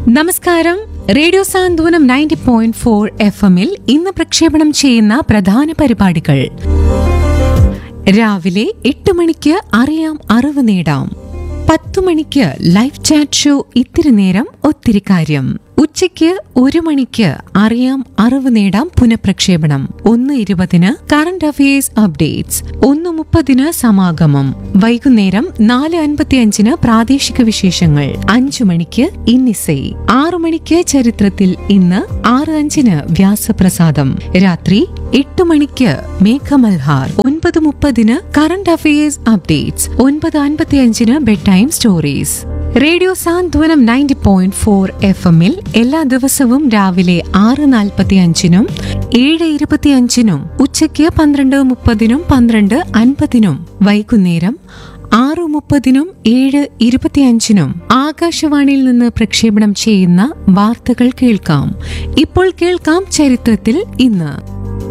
നമസ്കാരം radio Santhwanam ninety point four F എമ്മിൽ ഇന്ന് പ്രക്ഷേപണം ചെയ്യുന്ന പ്രധാന പരിപാടികൾ രാവിലെ എട്ട് മണിക്ക് അറിയാം അറിവ് നേടാം പത്തു മണിക്ക് ലൈവ് ചാറ്റ് ഷോ ഇത്തിരി നേരം ഒത്തിരി കാര്യം ഉച്ചയ്ക്ക് ഒരു മണിക്ക് അറിയാം അറിവ് നേടാം പുനഃപ്രക്ഷേപണം ഒന്ന് ഇരുപതിന് കറന്റ് അഫയേഴ്സ് അപ്ഡേറ്റ്സ് ഒന്ന് മുപ്പതിന് സമാഗമം വൈകുന്നേരം നാല് അൻപത്തിയഞ്ചിന് പ്രാദേശിക വിശേഷങ്ങൾ അഞ്ചു മണിക്ക് ഇന്നിസൈ ആറു മണിക്ക് ചരിത്രത്തിൽ ഇന്ന് ആറ് അഞ്ചിന് വ്യാസപ്രസാദം രാത്രി എട്ട് മണിക്ക് മേഘമൽഹാർ ഒൻപത് മുപ്പതിന് കറന്റ് അഫയേഴ്സ് അപ്ഡേറ്റ്സ് ഒൻപത് അൻപത്തിയഞ്ചിന് bed time stories radio Santhwanam ninety point four F എമ്മിൽ എല്ലാ ദിവസവും രാവിലെ ആറ് നാൽപ്പത്തി അഞ്ചിനും ഏഴ് ഇരുപത്തിയഞ്ചിനും ഉച്ചയ്ക്ക് പന്ത്രണ്ട് മുപ്പതിനും പന്ത്രണ്ട് അൻപതിനും വൈകുന്നേരം ആറ് മുപ്പതിനും ഏഴ് ഇരുപത്തിയഞ്ചിനും ആകാശവാണിയിൽ നിന്ന് പ്രക്ഷേപണം ചെയ്യുന്ന വാർത്തകൾ കേൾക്കാം ഇപ്പോൾ കേൾക്കാം ചരിത്രത്തിൽ ഇന്ന്